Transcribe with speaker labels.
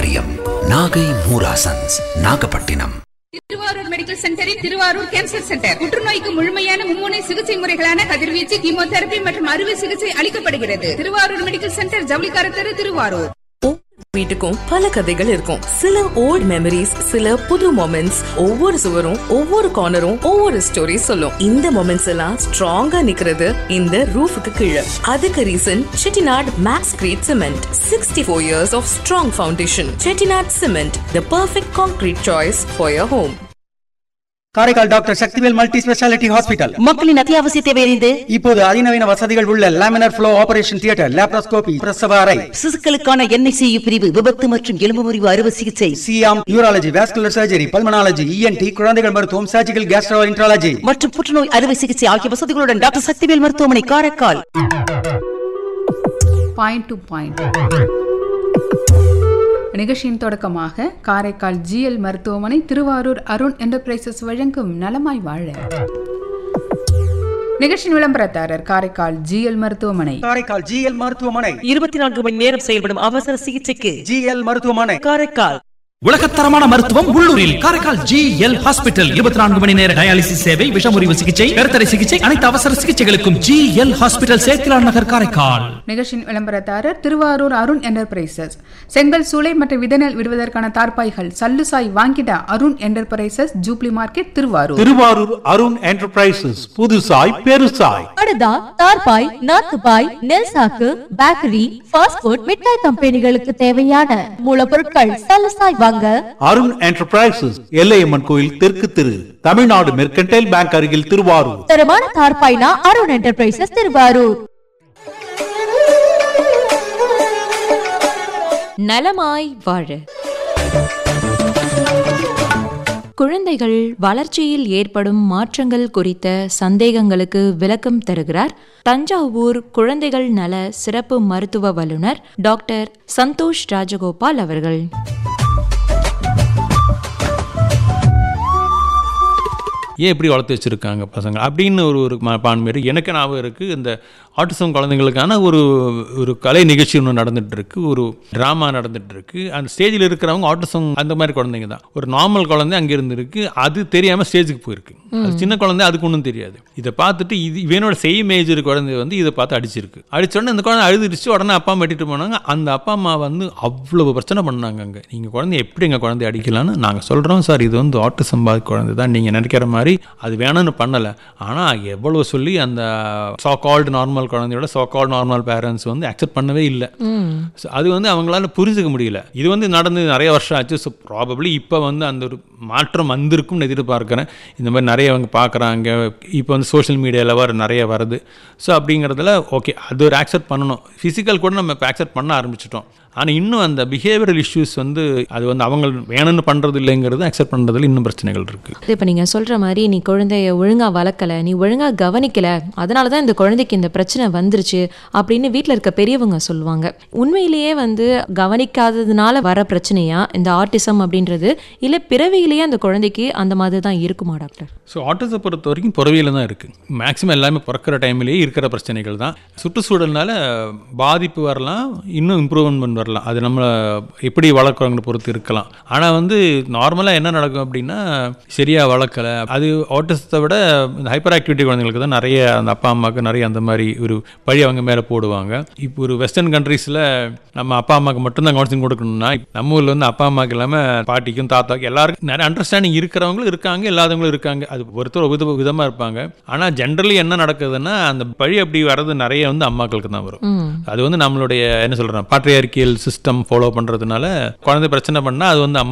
Speaker 1: வாரியம் நாகை மூராசன்ஸ் நாகப்பட்டினம்
Speaker 2: திருவாரூர் மெடிக்கல் சென்டரில் திருவாரூர் கேன்சர் சென்டர் புற்றுநோய்க்கு முழுமையான மும்முனை சிகிச்சை முறைகளான கதிர்வீச்சு கீமோதெரபி மற்றும் அறுவை சிகிச்சை அளிக்கப்படுகிறது திருவாரூர் மெடிக்கல் சென்டர் ஜவுளிக்கார தெரு திருவாரூர்
Speaker 3: வீட்டுக்கும் பல கதைகள் இருக்கும் சில ஓல்ட் மெமரிஸ் சில புது மொமெண்ட்ஸ் ஒவ்வொரு சுவரும் ஒவ்வொரு கார்னரும் ஒவ்வொரு ஸ்டோரி சொல்லும் இந்த மொமெண்ட்ஸ் எல்லாம் ஸ்ட்ராங்கா நிக்கிறது இந்த ரூஃபுக்கு கீழே அதுக்கு reason Chettinad max grade cement sixty four years of strong foundation Chettinad cement the perfect concrete choice for your home
Speaker 4: Karaikal doctor Sakthivel multi speciality hospital
Speaker 5: மக்களின் அத்தியாவசிய தேவையறிந்து
Speaker 4: இப்போது அதிநவீன வசதிகள் உள்ள laminar flow operation theatre laparoscopy பிரசவ அறை
Speaker 5: சிசுக்களுக்கான என்ஐசியு பிரிவு விபத்து மற்றும் எலும்பு முறிவு அறுவை சிகிச்சை
Speaker 4: சியாம் urology vascular surgery pulmonology ENT குழந்தைகள் மருத்துவம் சர்ஜிக்கல் கேஸ்ட்ரோ இன்ட்ராலஜி
Speaker 5: மற்றும் புற்றுநோய் அறுவை சிகிச்சை ஆகிய வசதிகளுடன் டாக்டர் சக்திவேல் மருத்துவமனை காரைக்கால்
Speaker 6: பாயிண்ட் டு பாயிண்ட் நிகழ்ச்சியின் தொடக்கமாக காரைக்கால் ஜிஎல் மருத்துவமனை திருவாரூர் அருண் என்டர்பிரைசஸ் வழங்கும் நலமாய் வாழ நிகழ்ச்சியின் விளம்பரதாரர் காரைக்கால் ஜிஎல் மருத்துவமனை
Speaker 4: காரைக்கால் ஜிஎல் மருத்துவமனை
Speaker 5: இருபத்தி நான்கு மணி நேரம் செயல்படும் அவசர சிகிச்சைக்கு
Speaker 4: ஜிஎல் மருத்துவமனை
Speaker 5: காரைக்கால்
Speaker 7: உலகத்தரமான மருத்துவம் உள்ளூரில் காரைக்கால் ஜி எல் ஹாஸ்பிட்டல் இருபத்தி நான்கு மணி நேர டயாலிசிஸ் சேவை விஷமுறிவு சிகிச்சை கருத்தடை சிகிச்சை அனைத்து அவசர சிகிச்சைகளுக்கும் ஜி எல் ஹாஸ்பிட்டல் சேத்திலான் நகர் காரைக்கால்
Speaker 6: நிகழ்ச்சியின் விளம்பரதாரர் திருவாரூர் அருண் என்டர்பிரைசஸ் செங்கல் சூளை மற்றும் விதநெல் விடுவதற்கான தார்பாய்கள் சல்லுசாய் வாங்கிட Arun enterprises jubilee market Thiruvarur
Speaker 8: Thiruvarur Arun enterprises புதுசாய் பெருசாய்
Speaker 9: படுதா தார்பாய் நாத்துபாய் நெல் சாக்கு பேக்கரி ஃபாஸ்ட் ஃபுட் மிட்டாய் கம்பெனிகளுக்கு தேவையான மூலப்பொருட்கள் சலசாய் வாங்க
Speaker 8: அருண் என்டர்பிரைசஸ் எல்லையம்மன் கோயில் தெற்கு திரு தமிழ்நாடு மெர்கன்டைல் பேங்க் அருகில் திருவாரூர்
Speaker 9: தரமான தார்பாய்னா அருண் என்டர்பிரைசஸ் திருவாரூர்
Speaker 10: நலமாய் வாழ குழந்தைகள் வளர்ச்சியில் ஏற்படும் மாற்றங்கள் குறித்த சந்தேகங்களுக்கு விளக்கம் தருகிறார் தஞ்சாவூர் குழந்தைகள் நல சிறப்பு மருத்துவ வல்லுநர் டாக்டர் சந்தோஷ் ராஜகோபால் அவர்கள்
Speaker 11: ஏன் இப்படி வளர்த்து வச்சுருக்காங்க பசங்க அப்படின்னு ஒரு ஒரு மனப்பான்மை இருக்குது எனக்கு ஞாபகம் இருக்குது இந்த ஆட்டிசம் குழந்தைங்களுக்கான ஒரு ஒரு கலை நிகழ்ச்சி ஒன்று நடந்துட்டு இருக்கு ஒரு ட்ராமா நடந்துட்டு இருக்கு அந்த ஸ்டேஜில் இருக்கிறவங்க ஆட்டிசம் அந்த மாதிரி குழந்தைங்க தான் ஒரு நார்மல் குழந்தை அங்கே இருந்திருக்கு அது தெரியாமல் ஸ்டேஜுக்கு போயிருக்கு அது சின்ன குழந்தை அதுக்கு ஒன்றும் தெரியாது இதை பார்த்துட்டு இது இவனோட சேம் ஏஜ் குழந்தை வந்து இதை பார்த்து அடிச்சிருக்கு அடிச்சோடனே இந்த குழந்தை அழுதுருச்சு உடனே அப்பா அம்மா வெட்டிட்டு போனாங்க அந்த அப்பா அம்மா வந்து அவ்வளவு பிரச்சனை பண்ணாங்க அங்கே நீங்கள் குழந்தை எப்படி எங்கள் குழந்தைய அடிக்கலாம்னு நாங்கள் சொல்கிறோம் சார் இது வந்து ஆட்டிசம் பாதி குழந்தை தான் நீங்கள் நினைக்கிற மாதிரி அது வேணும்னு பண்ணலை ஆனால் எவ்வளோ சொல்லி அந்த சோ கால்டு நார்மல் குழந்தையோட சோ கால்டு நார்மல் பேரண்ட்ஸ் வந்து அக்செப்ட் பண்ணவே இல்லை So, அது வந்து அவங்களால புரிஞ்சுக்க முடியல இது வந்து நடந்து நிறைய வருஷம் ஆச்சு ஸோ ப்ராபப்ளி இப்போ வந்து அந்த ஒரு மாற்றம் வந்திருக்கும்னு எதிர்பார்க்குறேன் இந்த மாதிரி நிறைய அவங்க பார்க்குறாங்க இப்போ வந்து சோஷியல் மீடியாவில் வர நிறைய வருது ஸோ அப்படிங்கிறதுல ஓகே அது ஒரு ஆக்செப்ட் பண்ணணும் ஃபிசிக்கல் கூட நம்ம இப்போ ஆக்செப்ட் பண்ண ஆரம்பிச்சிட்டோம் ஆனால் இன்னும் அந்த பிஹேவியரல் இஷ்யூஸ் வந்து அது வந்து அவங்க வேணும்னு பண்ணுறது இல்லைங்கிறது அக்செப்ட் பண்ணுறதுல இன்னும் பிரச்சனைகள் இருக்குது
Speaker 10: இப்போ நீங்கள் சொல்கிற மாதிரி நீ குழந்தைய ஒழுங்காக வளர்க்கலை நீ ஒழுங்காக கவனிக்கலை அதனால தான் இந்த குழந்தைக்கு இந்த பிரச்சனை வந்துருச்சு அப்படின்னு வீட்டில் இருக்க பெரியவங்க சொல்லுவாங்க உண்மையிலேயே வந்து கவனிக்காததுனால வர பிரச்சனையா இந்த ஆட்டிசம் அப்படின்றது இல்லை பிறவியிலேயே அந்த குழந்தைக்கு அந்த மாதிரி தான் இருக்குமா டாக்டர்
Speaker 11: ஸோ ஆட்டிசத்தை பொறுத்த வரைக்கும் பிறவியில் தான் இருக்குது மேக்ஸிமம் எல்லாமே பிறக்கிற டைம்லேயே இருக்கிற பிரச்சனைகள் தான் சுற்றுச்சூழல்னால பாதிப்பு வரலாம் இன்னும் இம்ப்ரூவ்மெண்ட் வரலாம் அது நம்ம எப்படி வளர்க்குறவங்களை பொறுத்து இருக்கலாம் ஆனால் வந்து நார்மலாக என்ன நடக்கும் அப்படின்னா சரியாக வளர்க்கலை அது ஆட்டிசத்தை விட இந்த ஹைப்பர் ஆக்டிவிட்டி குழந்தைங்களுக்கு தான் நிறைய அந்த அப்பா அம்மாவுக்கு நிறைய அந்த மாதிரி ஒரு பழி அவங்க மேலே போடுவாங்க இப்போ ஒரு வெஸ்டர்ன் கண்ட்ரீஸில் நம்ம அப்பா அம்மாவுக்கு மட்டும்தான் கவுன்சிலிங் கொடுக்கணும்னா நம்ம ஊரில் வந்து அப்பா அம்மாவுக்கு இல்லாமல் பாட்டிக்கும் தாத்தாக்கும் எல்லாருக்கும் நிறைய அண்டர்ஸ்டாண்டிங் இருக்கிறவங்களும் இருக்காங்க இல்லாதவங்களும் இருக்காங்க அது ஒருத்தர் வித விதமாக இருப்பாங்க ஆனால் ஜென்ரலி என்ன நடக்குதுன்னா அந்த பழி அப்படி வர்றது நிறைய வந்து அம்மாக்களுக்கு தான் வரும் அது வந்து நம்மளுடைய என்ன சொல்கிறேன் பாட்ரியார்கியல் சிஸ்டம் ஃபாலோ பண்ணுறதுனால குழந்தை பிரச்சனை பண்ணால் அது வந்து அம்மா